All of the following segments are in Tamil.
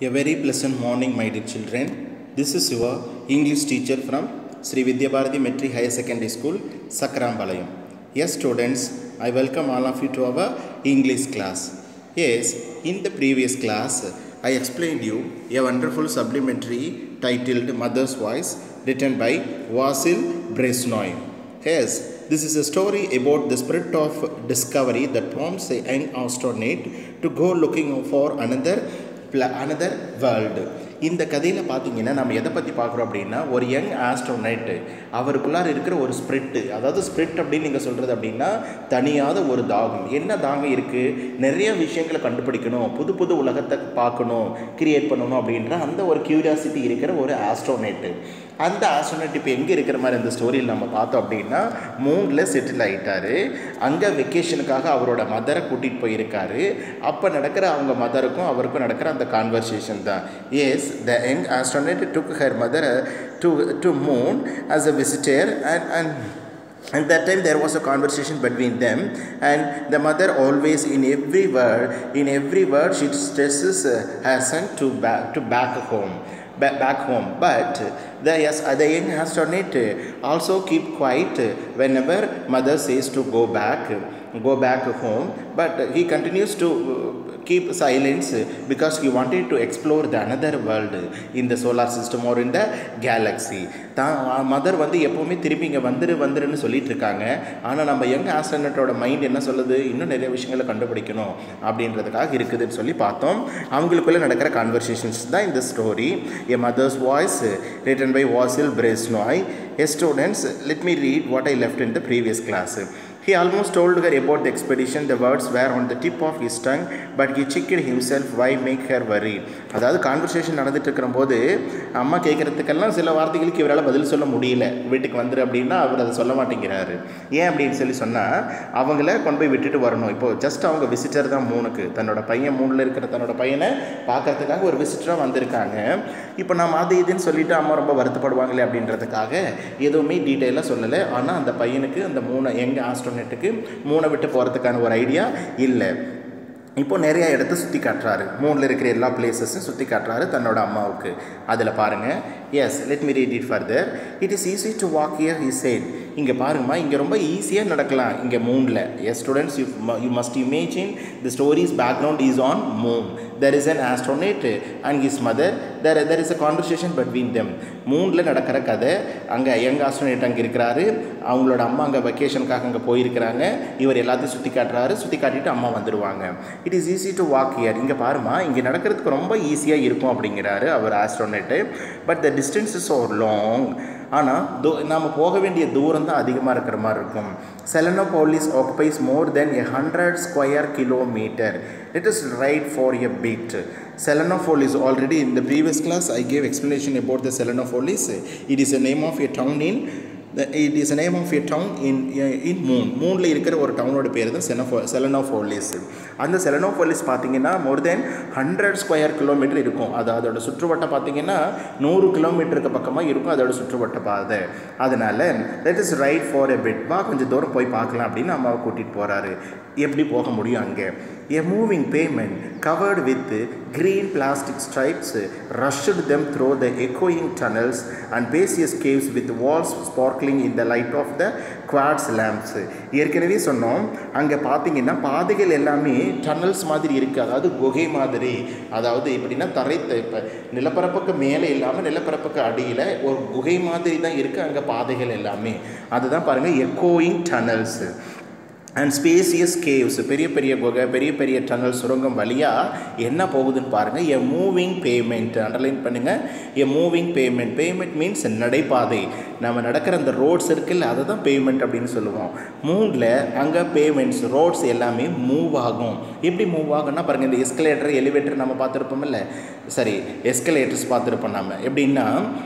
A very pleasant morning, my dear children. This is your English teacher from Sri Vidya Bharati Metric Higher Secondary School, Sakrambalayam. Yes, students, I welcome all of you to our English class. Yes, in the previous class, I explained you a wonderful supplementary titled Mother's Voice, written by Vasil Bresnoy. Yes, this is a story about the spirit of discovery that prompts a young astronaut to go looking for another pla- another world இந்த கதையில் பார்த்தீங்கன்னா நம்ம எதை பற்றி பார்க்குறோம் அப்படின்னா ஒரு யங் ஆஸ்ட்ரோனைட்டு அவருக்குள்ளார இருக்கிற ஒரு ஸ்பிரிட்டு அதாவது ஸ்பிரிட் அப்படின்னு நீங்கள் சொல்கிறது அப்படின்னா தனியாத ஒரு தாகம் என்ன தாகம் இருக்குது நிறைய விஷயங்களை கண்டுபிடிக்கணும் புது புது உலகத்தை பார்க்கணும் கிரியேட் பண்ணணும் அப்படின்ற அந்த ஒரு கியூரியாசிட்டி இருக்கிற ஒரு ஆஸ்ட்ரோனைட்டு அந்த ஆஸ்ட்ரோனைட் இப்போ எங்கே இருக்கிற மாதிரி அந்த ஸ்டோரியில் நம்ம பார்த்தோம் அப்படின்னா மூணில் செட்டில் ஆகிட்டாரு அங்கே வெக்கேஷனுக்காக அவரோட மதரை கூட்டிகிட்டு போயிருக்காரு அப்போ நடக்கிற அவங்க மதருக்கும் அவருக்கும் நடக்கிற அந்த கான்வர்சேஷன் தான் as the young astronaut took her mother to to moon as a visitor and and and that time there was a conversation between them and the mother always in every word in every word she stresses uh, her son to back to back home back, back home but the yes uh, the young astronaut uh, also keep quiet uh, whenever mother says to go back go back home but he continues to uh, keep silence because he wanted to explore the another world in the solar system or in the galaxy தான் மதர் வந்து எப்போவுமே திருப்பி இங்கே வந்துரு வந்துருன்னு சொல்லிட்டு இருக்காங்க ஆனால் நம்ம யங் ஆஸ்ட்ரனட்டோட மைண்ட் என்ன சொல்லுது இன்னும் நிறைய விஷயங்களை கண்டுபிடிக்கணும் அப்படின்றதுக்காக இருக்குதுன்னு சொல்லி பார்த்தோம் அவங்களுக்குள்ளே நடக்கிற கான்வர்சேஷன்ஸ் தான் இந்த story a mother's voice written by Vasil Bresnoy a students let me read what I left in the previous class He almost told her about the expedition. The words were on the tip of his tongue, but he checked himself. Why make her worry? அதாவது கான்வர்சேஷன் நடந்துட்டு இருக்கிற போது அம்மா கேட்குறதுக்கெல்லாம் சில வார்த்தைகளுக்கு இவரால் பதில் சொல்ல முடியல வீட்டுக்கு வந்துரு அப்படின்னா அவர் அதை சொல்ல மாட்டேங்கிறாரு ஏன் அப்படின்னு சொல்லி சொன்னால் அவங்கள கொண்டு போய் விட்டுட்டு வரணும் இப்போது ஜஸ்ட் அவங்க விசிட்டர் தான் மூணுக்கு தன்னோட பையன் மூணில் இருக்கிற தன்னோட பையனை பார்க்கறதுக்காக ஒரு விசிட்டராக வந்திருக்காங்க இப்போ நம்ம அது இதுன்னு சொல்லிட்டு அம்மா ரொம்ப வருத்தப்படுவாங்களே அப்படின்றதுக்காக எதுவுமே டீட்டெயிலாக சொல்லலை ஆனால் அந்த பையனுக்கு அந்த மூணு எங்கள் ஆஸ்ட்ரோனெட்டுக்கு மூணை விட்டு போகிறதுக்கான ஒரு ஐடியா இல்லை இப்போ நிறைய இடத்த சுற்றி காட்டுறாரு மூணில் இருக்கிற எல்லா பிளேசஸும் சுற்றி காட்டுறாரு தன்னோட அம்மாவுக்கு அதில் பாருங்கள் yes let me read it further it is easy to walk here he said இங்கே பாருங்கம்மா இங்கே ரொம்ப ஈஸியாக நடக்கலாம் இங்கே மூனில் yes students you you must imagine the story's background is on moon there is an astronaut and his mother there there is a conversation between them மூணில் நடக்கிற கதை அங்கே யங் ஆஸ்ட்ரோனேட் அங்கே இருக்கிறாரு அவங்களோட அம்மா அங்கே வெக்கேஷனுக்காக அங்கே போயிருக்கிறாங்க இவர் எல்லாத்தையும் சுற்றி காட்டுறாரு சுற்றி காட்டிட்டு அம்மா வந்துடுவாங்க it is easy to walk here இங்கே பாருமா இங்கே நடக்கிறதுக்கு ரொம்ப ஈஸியாக இருக்கும் அப்படிங்கிறாரு அவர் astronaut but the distance is or long ஆனால் தூ நாம் போக வேண்டிய தூரம் தான் அதிகமாக இருக்கிற மாதிரி இருக்கும் Selenopolis occupies more than a hundred square kilometre it is right for a bit Selenopolis already in the previous class I gave explanation about the Selenopolis. It is a name of a town in it is name of a town in in moon மூனில் இருக்கிற ஒரு டவுனோட பேர் தான் செனஃபோ செலனோஃபோலிஸ் அந்த செலனோஃபோலிஸ் பார்த்தீங்கன்னா more than hundred square kilometre இருக்கும் அது அதோட சுற்றுவட்டம் பார்த்தீங்கன்னா நூறு கிலோமீட்டருக்கு பக்கமாக இருக்கும் அதோட சுற்றுவட்ட பாதை அதனால் let is right for a bit வா கொஞ்சம் தூரம் போய் பார்க்கலாம் அப்படின்னு அம்மாவை கூட்டிகிட்டு போகிறாரு எப்படி போக முடியும் அங்கே a moving pavement covered with green plastic stripes rushed them through the echoing tunnels and spacious caves with walls sparkling in the light of the quartz lamps ஏற்கனவே சொன்னோம் அங்கே பார்த்தீங்கன்னா பாதைகள் எல்லாமே டன்னல்ஸ் மாதிரி இருக்குது அதாவது குகை மாதிரி அதாவது எப்படின்னா தரை இப்போ நிலப்பரப்புக்கு மேலே இல்லாமல் நிலப்பரப்புக்கு அடியில் ஒரு குகை மாதிரி தான் இருக்குது அங்கே பாதைகள் எல்லாமே அதுதான் பாருங்கள் எக்கோயிங் டனல்ஸு அண்ட் ஸ்பேசியஸ் கேவ்ஸ் பெரிய பெரிய குகை பெரிய பெரிய டனல் சுரங்கம் வழியாக என்ன போகுதுன்னு பாருங்கள் எ மூவிங் பேமெண்ட் அண்டர்லைன் பண்ணுங்கள் a moving pavement pavement means நடைபாதை நம்ம நடக்கிற அந்த ரோட்ஸ் இருக்குல்ல அதை தான் பேமெண்ட் அப்படின்னு சொல்லுவோம் மூணில் அங்கே பேமெண்ட்ஸ் ரோட்ஸ் எல்லாமே மூவ் ஆகும் எப்படி மூவ் ஆகும்னா பாருங்கள் இந்த எஸ்கலேட்டர் எலிவேட்டர் நம்ம பார்த்துருப்போம்ல சரி எஸ்கலேட்டர்ஸ் பார்த்துருப்போம் நம்ம எப்படின்னா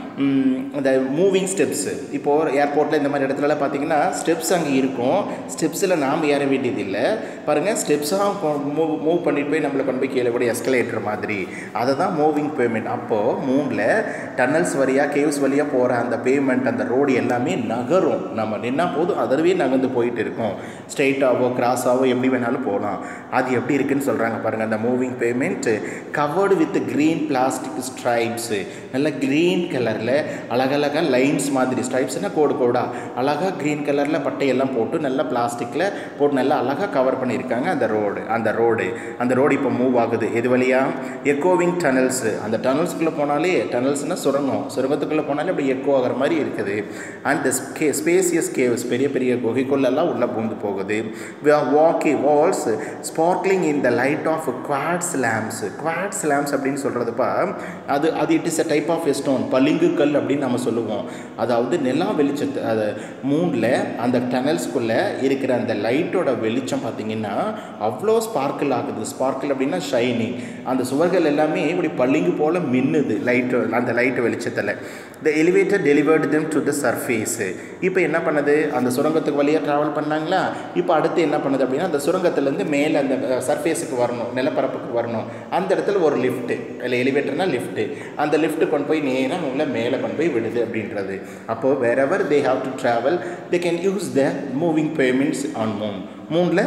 இந்த மூவிங் ஸ்டெப்ஸு இப்போது ஏர்போர்ட்டில் இந்த மாதிரி இடத்துலலாம் பார்த்தீங்கன்னா ஸ்டெப்ஸ் அங்கே இருக்கும் ஸ்டெப்ஸில் நாம் நாம் ஏற வேண்டியது இல்லை பாருங்கள் ஸ்டெப்ஸாக மூவ் மூவ் பண்ணிட்டு போய் நம்மளை கொண்டு போய் கீழே கூட எஸ்கலேட்டர் மாதிரி அதை தான் மூவிங் பேமெண்ட் அப்போது மூணில் டன்னல்ஸ் வழியாக கேவ்ஸ் வழியாக போகிற அந்த பேமெண்ட் அந்த ரோடு எல்லாமே நகரும் நம்ம நின்னா போதும் அதுவே நகர்ந்து போயிட்டு இருக்கும் ஸ்ட்ரெயிட்டாவோ கிராஸாவோ எப்படி வேணாலும் போகலாம் அது எப்படி இருக்குன்னு சொல்கிறாங்க பாருங்கள் அந்த moving pavement covered with green plastic stripes நல்ல க்ரீன் கலரில் அழகழகாக லைன்ஸ் மாதிரி ஸ்ட்ரைப்ஸ்னால் கோடு கோடாக அழகாக க்ரீன் கலரில் பட்டையெல்லாம் போட்டு நல்லா பிளாஸ்டிக்கில் போட்டு நல்லா அழகாக கவர் பண்ணியிருக்காங்க அந்த ரோடு அந்த ரோடு அந்த ரோடு இப்போ மூவ் ஆகுது எது வழியாக எக்கோவிங் டனல்ஸு அந்த டனல்ஸ்குள்ளே போனாலே டனல்ஸ்னால் சுரங்கம் சுரங்கத்துக்குள்ளே போனாலே அப்படி எக்கோ ஆகிற மாதிரி இருக்குது and the K spacious caves பெரிய பெரிய குகைக்குள்ளெல்லாம் உள்ளே பூந்து போகுது வாக்கி walls sparkling in the light of quartz lamps quartz lamps அப்படின்னு சொல்கிறதுப்பா அது அது it is a type of stone பளிங்கு கல் அப்படின்னு நம்ம சொல்லுவோம் அதாவது நிலா வெளிச்சத்து அது மூணில் அந்த டனல்ஸ்குள்ளே இருக்கிற அந்த லைட்டோட வெளிச்சம் பார்த்திங்கன்னா அவ்வளோ ஸ்பார்க்கிள் ஆகுது ஸ்பார்க்கிள் அப்படின்னா ஷைனிங் அந்த சுவர்கள் எல்லாமே இப்படி பளிங்கு போல் மின்னுது லைட்டு அந்த லைட்டு வெளிச்சத்தில் the elevator delivered them to the surface இப்போ என்ன பண்ணுது அந்த சுரங்கத்துக்கு வழியாக ட்ராவல் பண்ணாங்களா இப்போ அடுத்து என்ன பண்ணுது அப்படின்னா அந்த சுரங்கத்துலேருந்து மேலே அந்த சர்ஃபேஸுக்கு வரணும் நிலப்பரப்புக்கு வரணும் அந்த இடத்துல ஒரு லிஃப்ட்டு இல்லை எலிவேட்டர்னால் லிஃப்ட்டு அந்த லிஃப்ட்டு கொண்டு போய் நேராக உங்களை மேலே கொண்டு போய் விடுது அப்படின்றது அப்போது wherever they have to travel they can use the moving pavements on moon மூனில்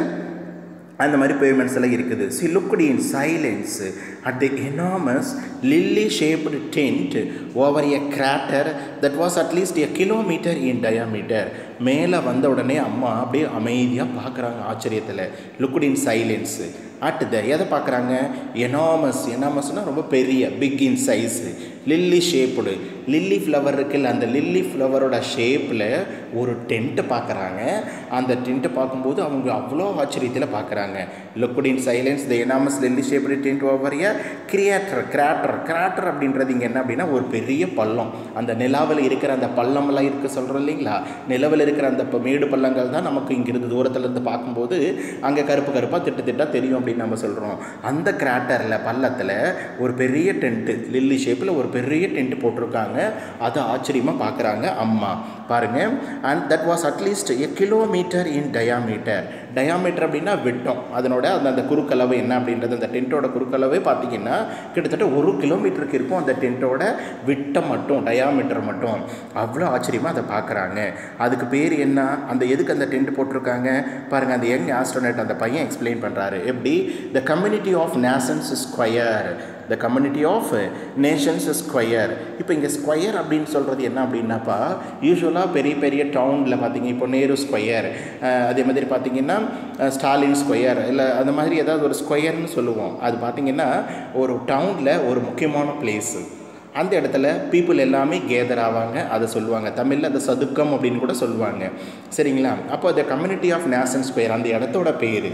அந்த மாதிரி பேமெண்ட்ஸ் எல்லாம் இருக்குது she looked in silence at the enormous lily shaped tent over a crater that was at least a kilometre in diameter மேலே வந்த உடனே அம்மா அப்படியே அமைதியாக பார்க்குறாங்க ஆச்சரியத்தில் looked in silence at the எதை பார்க்குறாங்க எனாமஸ் எனாமஸ்னால் ரொம்ப பெரிய big in size lily shaped lily flower இருக்குல்ல அந்த லில்லி ஃப்ளவரோட ஷேப்பில் ஒரு டென்ட்டை பார்க்குறாங்க அந்த டென்ட்டை பார்க்கும்போது அவங்க அவ்வளோ ஆச்சரியத்தில் பார்க்குறாங்க looked in silence the enormous lily shaped tent over a creator crater crater அப்படின்றது இங்கே என்ன அப்படின்னா ஒரு பெரிய பள்ளம் அந்த நிலாவில் இருக்கிற அந்த பள்ளமெல்லாம் இருக்குது சொல்கிறோம் இல்லைங்களா நிலவில் இருக்கிற அந்த ப- மேடு பள்ளங்கள் தான் நமக்கு இங்கிருந்து தூரத்துல இருந்து பார்க்கும்போது அங்கே கருப்பு கருப்பாக திட்டு திட்டாக தெரியும் அப்படின்னு நம்ம சொல்கிறோம் அந்த கிராட்டரில் பள்ளத்தில் ஒரு பெரிய டென்ட்டு லில்லி ஷேப்பில் ஒரு பெரிய டென்ட் போட்டிருக்காங்க அதை ஆச்சரியமாக பார்க்குறாங்க அம்மா பாருங்க and that was at least a kilometre in diameter diameter அப்படின்னா விட்டம் அதனோட அந்த அந்த குறுக்களவு என்ன அப்படின்றது அந்த டென்ட்டோட குறுக்களவு பார்த்தீங்கன்னா கிட்டத்தட்ட ஒரு கிலோமீட்டருக்கு இருக்கும் அந்த டென்ட்டோட விட்டம் மட்டும் டயாமீட்டர் மட்டும் அவ்வளோ ஆச்சரியமாக அதை பார்க்குறாங்க அதுக்கு பேர் என்ன அந்த எதுக்கு அந்த டென்ட் போட்டிருக்காங்க பாருங்கள் அந்த யங் ஆஸ்ட்ரோனட் அந்த பையன் எக்ஸ்பிளைன் பண்ணுறாரு எப்படி the community of nations square the community of nations square இப்போ இங்கே ஸ்கொயர் அப்படின்னு சொல்கிறது என்ன அப்படின்னாப்பா யூஸ்வலாக பெரிய பெரிய டவுனில் பார்த்தீங்க இப்போ நேரு ஸ்கொயர் அதே மாதிரி பார்த்தீங்கன்னா அஹ், ஸ்டாலின் ஸ்கொயர் இல்லை அந்த மாதிரி ஏதாவது ஒரு ஸ்கொயர்னு சொல்லுவோம் அது பார்த்தீங்கன்னா ஒரு டவுனில் ஒரு முக்கியமான பிளேஸு அந்த இடத்துல பீப்புள் எல்லாமே கேதர் ஆவாங்க அதை சொல்லுவாங்க தமிழில் அதை சதுக்கம் அப்படின்னு கூட சொல்லுவாங்க சரிங்களா அப்போ அந்த கம்யூனிட்டி ஆஃப் நேஷன் ஸ்கொயர் அந்த இடத்தோட பேர்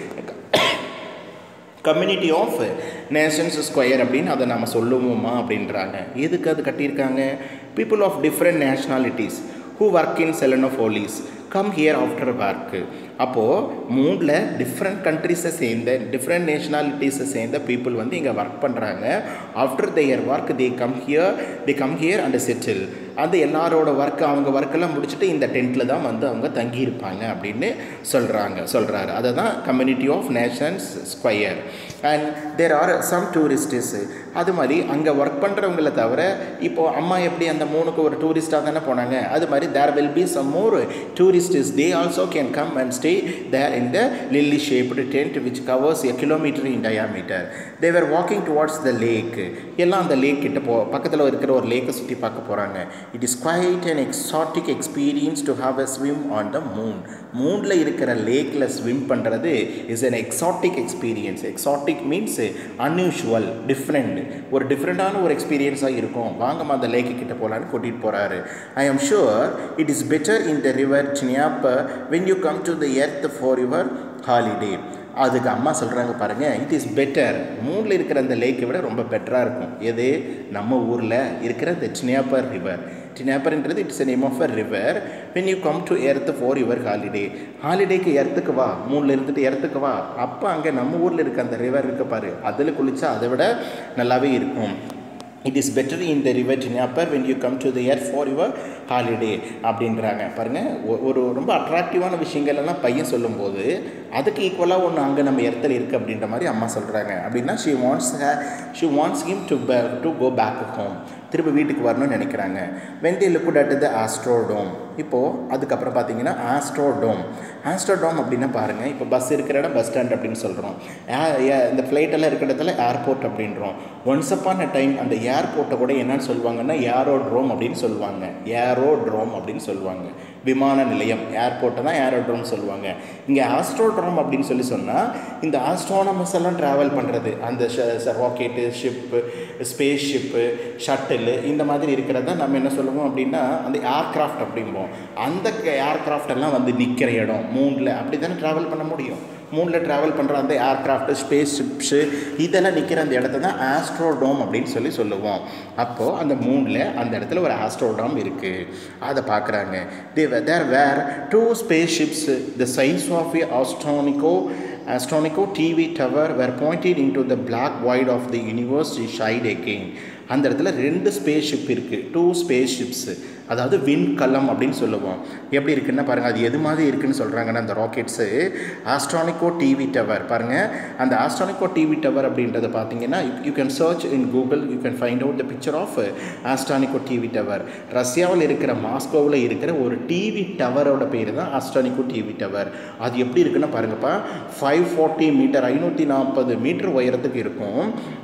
கம்யூனிட்டி ஆஃப் நேஷன்ஸ் ஸ்கொயர் அப்படின்னு அதை நம்ம சொல்லுவோமா அப்படின்றாங்க எதுக்கு அது கட்டியிருக்காங்க people of different nationalities who work in Selenopolis come here after work அப்போது மூணில் டிஃப்ரெண்ட் கண்ட்ரிஸை சேர்ந்த டிஃப்ரெண்ட் நேஷ்னாலிட்டிஸை சேர்ந்த பீப்புள் வந்து இங்கே ஒர்க் பண்ணுறாங்க after their work they come here they come here and settle அந்த எல்லாரோட ஒர்க் அவங்க ஒர்க்கெல்லாம் முடிச்சுட்டு இந்த டென்ட்டில் தான் வந்து அவங்க தங்கியிருப்பாங்க அப்படின்னு சொல்கிறாங்க சொல்கிறாரு அதை தான் community of nations square and there are some tourists அது மாதிரி அங்கே ஒர்க் பண்ணுறவங்கள தவிர இப்போது அம்மா எப்படி அந்த மூணுக்கு ஒரு டூரிஸ்ட்டாக தானே போனாங்க அது மாதிரி there will be some more tourists they also can come and stay there in the lily shaped tent which covers a kilometre in diameter they were walking towards the lake எல்லாம் அந்த லேக் கிட்ட போ பக்கத்தில் இருக்கிற ஒரு லேக்கை சுற்றி பார்க்க போகிறாங்க it is quite an exotic experience to have a swim on the moon மூனில் இருக்கிற லேக்கில் ஸ்விம் பண்ணுறது is an exotic experience exotic means unusual different ஒரு டிஃப்ரெண்ட்டான ஒரு எக்ஸ்பீரியன்ஸாக இருக்கும் வாங்கம்மா அந்த லேக்கு கிட்ட போகலான்னு கூட்டிகிட்டு போகிறாரு I am sure it is better in the river Dnieper when you come to the earth for your holiday அதுக்கு அம்மா சொல்கிறாங்க பாருங்கள் இட் இஸ் பெட்டர் மூணில் இருக்கிற அந்த லேக்கை விட ரொம்ப பெட்டராக இருக்கும் எது நம்ம ஊரில் இருக்கிற இந்த சினியாப்பர் ரிவர் டினாப்பர்ன்றது it's name of a river when you come to earth for your holiday ஹாலிடேக்கு எர்த்துக்கு வா மூணில் இருந்துட்டு எர்த்துக்கு வா அப்போ அங்கே நம்ம ஊரில் இருக்க அந்த ரிவர் இருக்க பாரு அதில் குளிச்சா அதை விட நல்லாவே இருக்கும் it is better in the river Dnieper when you come to the earth for your holiday அப்படின்றாங்க பாருங்கள் ஒரு ரொம்ப அட்ராக்டிவான விஷயங்கள் எல்லாம் பையன் சொல்லும்போது அதுக்கு ஈக்குவலாக ஒன்று அங்கே நம்ம இடத்துல இருக்குது அப்படின்ற மாதிரி அம்மா சொல்கிறாங்க அப்படின்னா she wants she wants him to to go back home திரும்ப வீட்டுக்கு வரணும்னு நினைக்கிறாங்க when they look at the astrodome இப்போது அதுக்கப்புறம் பார்த்தீங்கன்னா ஆஸ்ட்ரோடோம் ஆஸ்ட்ரோடோம் அப்படின்னா பாருங்கள் இப்போ பஸ் இருக்கிற இடம் பஸ் ஸ்டாண்ட் அப்படின்னு சொல்கிறோம் இந்த ஃப்ளைட்டெல்லாம் இருக்கிற இடத்துல ஏர்போர்ட் அப்படின்றோம் ஒன்ஸ் அப்பான் அ டைம் அந்த ஏர்போர்ட்டை கூட என்னன்னு சொல்லுவாங்கன்னா ஏரோட்ரோம் அப்படின்னு சொல்லுவாங்க ஏரோட்ரோம் அப்படின்னு சொல்லுவாங்க விமான நிலையம் ஏர்போர்ட்டை தான் ஏரோட்ரோம் சொல்லுவாங்க இங்கே ஆஸ்ட்ரோட்ரோம் அப்படின்னு சொல்லி சொன்னால் இந்த ஆஸ்ட்ரோனமஸ் எல்லாம் ட்ராவல் பண்ணுறது அந்த rocket ship space ship shuttle இந்த மாதிரி இருக்கிறத நம்ம என்ன சொல்லுவோம் அப்படின்னா அந்த ஏர்க்ராஃப்ட் அப்படிம்போம் அந்த ஏர்க்ராஃப்ட் எல்லாம் வந்து நிற்கிற இடம் மூணில் அப்படி தானே ட்ராவல் பண்ண முடியும் மூணில் ட்ராவல் பண்ணுற அந்த ஏர்க்ராஃப்ட் ஸ்பேஸ் ஷிப்ஸு இதெல்லாம் நிற்கிற அந்த இடத்த தான் ஆஸ்ட்ரோடோம் அப்படின்னு சொல்லி சொல்லுவோம் அப்போது அந்த மூணில் அந்த இடத்துல ஒரு ஆஸ்ட்ரோடோம் இருக்குது அதை பார்க்குறாங்க they there were two space ships the size of a Ostankino Astronico TV tower were pointed into the black void of the universe shied again. அந்த இடத்துல ரெண்டு ஸ்பேஸ் ஷிப் இருக்குது டூ ஸ்பேஸ் ஷிப்ஸு அதாவது விண்கலம் அப்படின்னு சொல்லுவோம் எப்படி இருக்குன்னா பாருங்கள் அது எது மாதிரி இருக்குன்னு சொல்கிறாங்கன்னா அந்த ராக்கெட்ஸு ஆஸ்ட்ரானிக்கோ டிவி டவர் பாருங்கள் அந்த ஆஸ்ட்ரானிக்கோ டிவி டவர் அப்படின்றத பார்த்தீங்கன்னா you can search in Google you can find out the picture of Ostankino TV tower ரஷ்யாவில் இருக்கிற மாஸ்கோவில் இருக்கிற ஒரு டிவி டவரோட பேர் தான் ஆஸ்ட்ரானிக்கோ டிவி டவர் அது எப்படி இருக்குன்னா பாருங்கப்பா ஃபைவ் ஃபார்ட்டி மீட்டர் ஐநூற்றி நாற்பது மீட்டர் உயரத்துக்கு இருக்கும்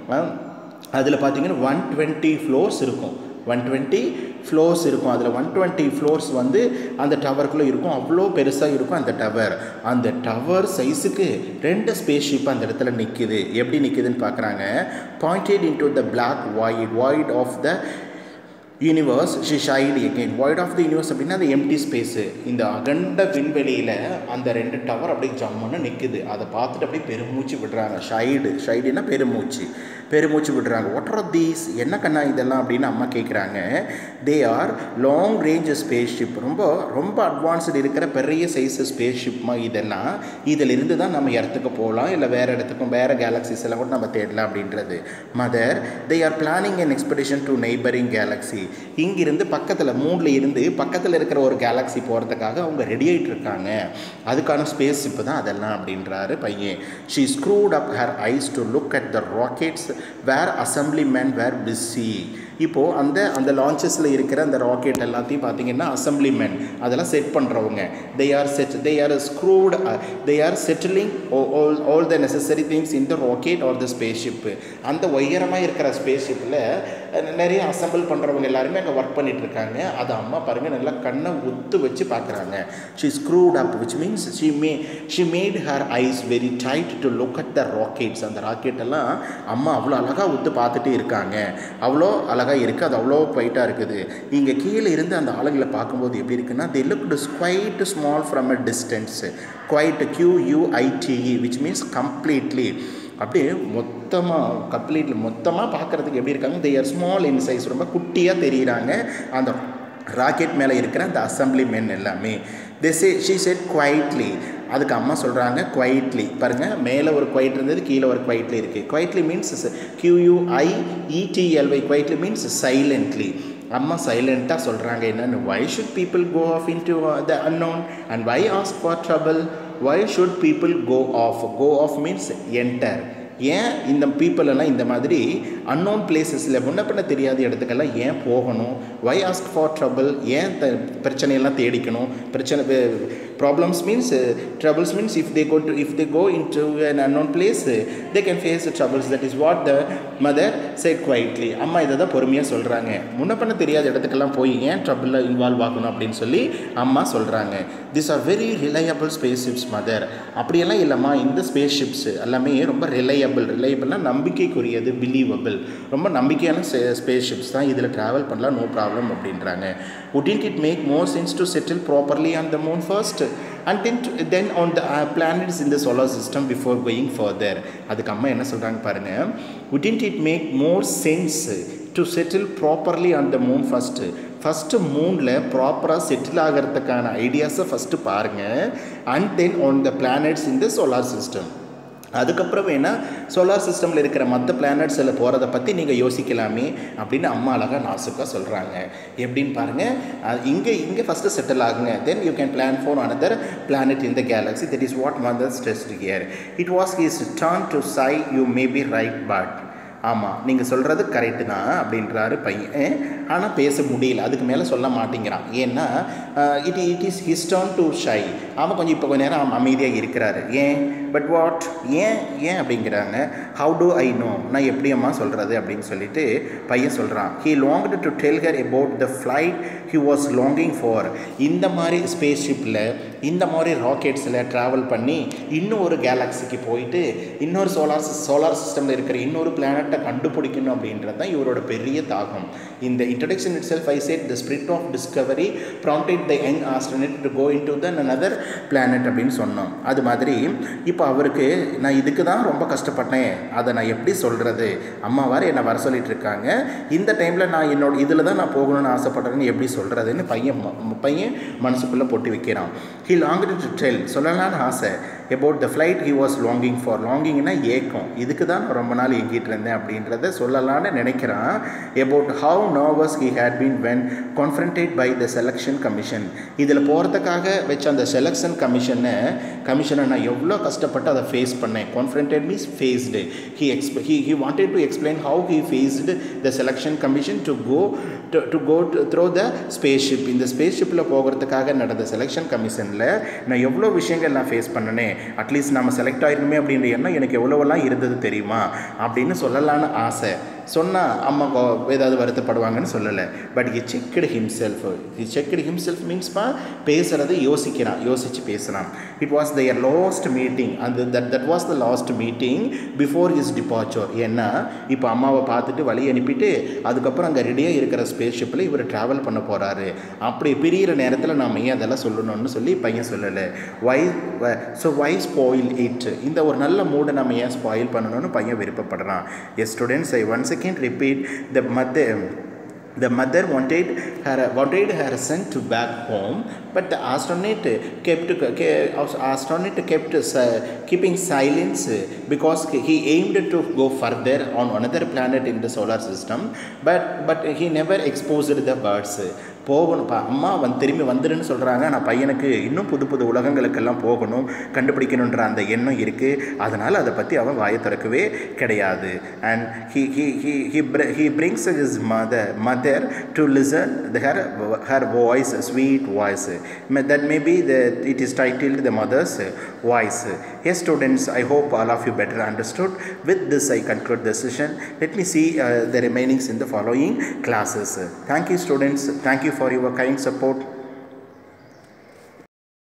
அதில் பார்த்தீங்கன்னா ஒன் டுவெண்ட்டி ஃப்ளோர்ஸ் இருக்கும் ஒன் டுவெண்ட்டி ஃப்ளோர்ஸ் இருக்கும் அதில் ஒன் டுவெண்ட்டி ஃப்ளோர்ஸ் வந்து அந்த டவருக்குள்ளே இருக்கும் அவ்வளோ பெருசாக இருக்கும் அந்த டவர் அந்த டவர் சைஸுக்கு ரெண்டு ஸ்பேஸ் ஷிப் அந்த இடத்துல நிற்கிது எப்படி நிற்கிதுன்னு பார்க்குறாங்க pointed in to the black void void of the universe she sighed again void of the universe அப்படின்னா அந்த எம்டி ஸ்பேஸு இந்த அகண்ட விண்வெளியில் அந்த ரெண்டு டவர் அப்படியே ஜம்முன்னு நிற்குது அதை பார்த்துட்டு அப்படியே பெருமூச்சு விடுறாங்க ஷைடு ஷைடுனா பெருமூச்சு பெருமூச்சு விடுறாங்க வாட் ஆர் தீஸ் என்ன கண்ணா இதெல்லாம் அப்படின்னு அம்மா கேட்குறாங்க they are long range space ship ரொம்ப ரொம்ப அட்வான்ஸ்டு இருக்கிற பெரிய சைஸ் ஸ்பேஸ் ஷிப்மா இதெல்லாம் இதிலிருந்து தான் நம்ம இடத்துக்கு போகலாம் இல்லை வேறு இடத்துக்கும் வேறு கேலக்ஸிஸ் எல்லாம் கூட நம்ம தேடலாம் அப்படின்றது mother they are planning an expedition to neighbouring galaxy இங்கிருந்து பக்கத்தில் மூணில் இருந்து பக்கத்தில் இருக்கிற ஒரு கேலக்ஸி போகிறதுக்காக அவங்க ரெடி ஆகிட்டு இருக்காங்க அதுக்கான ஸ்பேஸ் ஷிப்பு தான் அதெல்லாம் அப்படின்றாரு பையன் she screwed up her eyes to look at the rockets were assembly men were busy இப்போது அந்த அந்த லான்ச்சஸில் இருக்கிற அந்த ராக்கெட் எல்லாத்தையும் பார்த்தீங்கன்னா அசம்பிளி மேன் அதெல்லாம் செட் பண்ணுறவங்க they are set they are screwed they are settling all all the necessary things in the rocket or the space ship அந்த உயரமாக இருக்கிற ஸ்பேஸ் ஷிப்பில் நிறைய அசம்பிள் பண்ணுறவங்க எல்லாருமே அங்கே ஒர்க் பண்ணிட்டு இருக்காங்க அதை அம்மா பாருங்கள் நல்லா கண்ணை ஒத்து வச்சு பார்க்குறாங்க she screwed up which means she may she made her eyes very tight to look at the rockets அந்த ராக்கெட் எல்லாம் அம்மா அவ்வளோ அழகாக ஒத்து பார்த்துட்டு இருக்காங்க அவ்வளோ அழகாக இருக்குது அது அவ்வளோ குவைட்டாக இருக்குது இங்கே கீழே இருந்து அந்த ஆளுங்களை பார்க்கும்போது எப்படி இருக்குன்னா they look quite small from a distance quite Q U I T E which means completely அப்படியே மொத்தமாக கம்ப்ளீட்லி மொத்தமாக பார்க்குறதுக்கு எப்படி இருக்காங்க they are small in size ரொம்ப குட்டியாக தெரியுறாங்க அந்த ராக்கெட் மேலே இருக்கிற அந்த அசம்பிளி மென் எல்லாமே திஸ் ஷீ செட் குவைட்லி அதுக்கு அம்மா சொல்கிறாங்க குவைட்லி பாருங்கள் மேலே ஒரு குவைட் இருந்தது கீழே ஒரு குவைட்லி இருக்குது quietly means Q U I E T L Y quietly means silently அம்மா சைலண்ட்டாக சொல்கிறாங்க என்னென்னு why should people go off in to the unknown and why ask for trouble why should people go off go off means enter ஏன் இந்த பீப்புள் எல்லாம் இந்த மாதிரி அன்னோன் பிளேசஸில் முன்ன பின்ன தெரியாத இடத்துக்கெல்லாம் ஏன் போகணும் வை ஆஸ்க் ஃபார் ட்ரபிள் ஏன் த பிரச்சனையெல்லாம் தேடிக்கணும் பிரச்சனை problems means troubles means if they go to if they go into an unknown place they can face troubles that is what the mother said quietly அம்மா இதை தான் பொறுமையாக சொல்கிறாங்க முன்ன பண்ண தெரியாத இடத்துக்கெல்லாம் போய் ஏன் ட்ரபிளில் இன்வால்வ் ஆகணும் அப்படின்னு சொல்லி அம்மா சொல்கிறாங்க this are very reliable spaceships mother அப்படியெல்லாம் இல்லைம்மா இந்த ஸ்பேஸ் ஷிப்ஸ் எல்லாமே ரொம்ப ரிலையபிள் ரிலையபிள்னா நம்பிக்கைக்குரியது பிலீவபிள் ரொம்ப நம்பிக்கையான ஸ்பேஸ் ஷிப்ஸ் தான் இதில் ட்ராவல் பண்ணலாம் நோ ப்ராப்ளம் அப்படின்றாங்க wouldn't it make more sense to settle properly on the moon first and then then on the planets in the solar system before going further அதுக்கு அம்மா என்ன சொல்கிறாங்க பாருங்கள் wouldn't it make more sense to settle properly on the moon first first மூனில் ப்ராப்பராக செட்டில் ஆகிறதுக்கான ஐடியாஸை ஃபஸ்ட்டு பாருங்கள் and then on the planets in the solar system அதுக்கப்புறம் வேணால் சோலார் சிஸ்டமில் இருக்கிற மற்ற பிளானட்ஸில் போகிறத பற்றி நீங்கள் யோசிக்கலாமே அப்படின்னு அம்மா அழகாக நாசுக்காக சொல்கிறாங்க எப்படின்னு பாருங்கள் இங்கே இங்கே ஃபஸ்ட்டு செட்டில் ஆகுங்க then you can plan for another planet in the galaxy that is what mother stressed here it was his turn to shy you may be right but ஆமாம் நீங்கள் சொல்கிறது கரெக்டு தான் அப்படின்றாரு பையன் ஆனால் பேச முடியல அதுக்கு மேலே சொல்ல மாட்டேங்கிறான் ஏன்னா it it is his turn to shy அவன் கொஞ்சம் இப்போ கொஞ்ச நேரம் அமைதியாக இருக்கிறாரு ஏன் பட் வாட் ஏன் ஏன் அப்படிங்கிறாங்க ஹவு டு ஐ நோ நான் எப்படி அம்மா சொல்கிறது அப்படின்னு சொல்லிட்டு பையன் சொல்கிறான் he longed to tell her about the flight he was longing for இந்த மாதிரி ஸ்பேஸ் ஷிப்பில் இந்த மாதிரி ராக்கெட்ஸில் ட்ராவல் பண்ணி இன்னும் ஒரு கேலக்ஸிக்கு போயிட்டு இன்னொரு சோலார் சோலார் சிஸ்டமில் இருக்கிற இன்னொரு பிளானட்டை கண்டுபிடிக்கணும் அப்படின்றது தான் இவரோட பெரிய தாகம் இந்த introduction itself I said the spirit of discovery prompted the young astronaut to go in to the another planet அப்படின்னு சொன்னோம் அது மாதிரி இப்போ அவருக்கு நான் இதுக்கு தான் ரொம்ப கஷ்டப்பட்டேன் அதை நான் எப்படி சொல்கிறது அம்மா வேறு என்னை வர சொல்லிட்டு இருக்காங்க இந்த டைமில் நான் என்னோட இதில் தான் நான் போகணும்னு ஆசைப்படுறேன்னு எப்படி சொல்கிறதுன்னு பையன் ம- பையன் மனசுக்குள்ளே போட்டு வைக்கிறான் ஹி லாங் டு டெல் சொல்லலான்னு ஆசை about the flight he was longing for லாங்கிங்னா ஏக்கம் இதுக்கு தான் நான் ரொம்ப நாள் ஏங்கிட்டு இருந்தேன் அப்படின்றத சொல்லலான்னு நினைக்கிறான் about how nervous he had been when confronted by the selection commission இதில் போகிறதுக்காக வச்ச அந்த செலெக்ஷன் கமிஷனை கமிஷனை நான் எவ்வளோ கஷ்டப்பட்டு அதை ஃபேஸ் பண்ணேன் confronted means faced he exp he he wanted to explain how he faced the selection commission to go to, to go to, through the spaceship இந்த ஸ்பேஸ்ஷிப்பில் போகிறதுக்காக நடந்த செலெக்ஷன் கமிஷனில் நான் எவ்வளோ விஷயங்கள் நான் ஃபேஸ் பண்ணனே அட்லீஸ்ட் நம்ம செலக்ட் ஆயிருமே அப்படின்ற எண்ணம் எனக்கு எவ்வளோவெல்லாம் இருந்தது தெரியுமா அப்படின்னு சொல்லலான்னு ஆசை சொன்னால் அம்மா கோ- ஏதாவது வருத்தப்படுவாங்கன்னு சொல்லலை but he checked himself he checked himself மீன்ஸ்பா பேசுகிறது யோசிக்கிறான் யோசித்து பேசுகிறான் it was their last meeting அந்த that that was the last meeting before his departure ஏன்னா இப்போ அம்மாவை பார்த்துட்டு வழி அனுப்பிட்டு அதுக்கப்புறம் அங்கே ரெடியாக இருக்கிற ஸ்பேஸ் ஷிப்பில் இவர் ட்ராவல் பண்ண போகிறாரு அப்படி பிரியிற நேரத்தில் நாம் ஏன் அதெல்லாம் சொல்லணும்னு சொல்லி பையன் சொல்லலை why so why spoil it இந்த ஒரு நல்ல மூடை நம்ம ஏன் ஸ்பாயில் பண்ணணும்னு பையன் விருப்பப்படுறான் yes students I once again repeat the mother the mother wanted her wanted her son to back home but the astronaut kept ke- astronaut kept si- keeping silence because he aimed to go further on another planet in the solar system but but he never exposed the birds போகணும் இப்போ அம்மா வந்து திரும்பி வந்துடுன்னு சொல்கிறாங்க ஆனால் பையனுக்கு இன்னும் புது புது உலகங்களுக்கெல்லாம் போகணும் கண்டுபிடிக்கணுன்ற அந்த எண்ணம் இருக்குது அதனால் அதை பற்றி அவன் வாயை திறக்கவே கிடையாது and he he he he he brings his mother mother to listen the, her her voice sweet voice that may be the it is titled the mother's voice yes students i hope all of you better understood with this i conclude the session let me see uh, the remainings in the following classes thank you students thank you for your kind support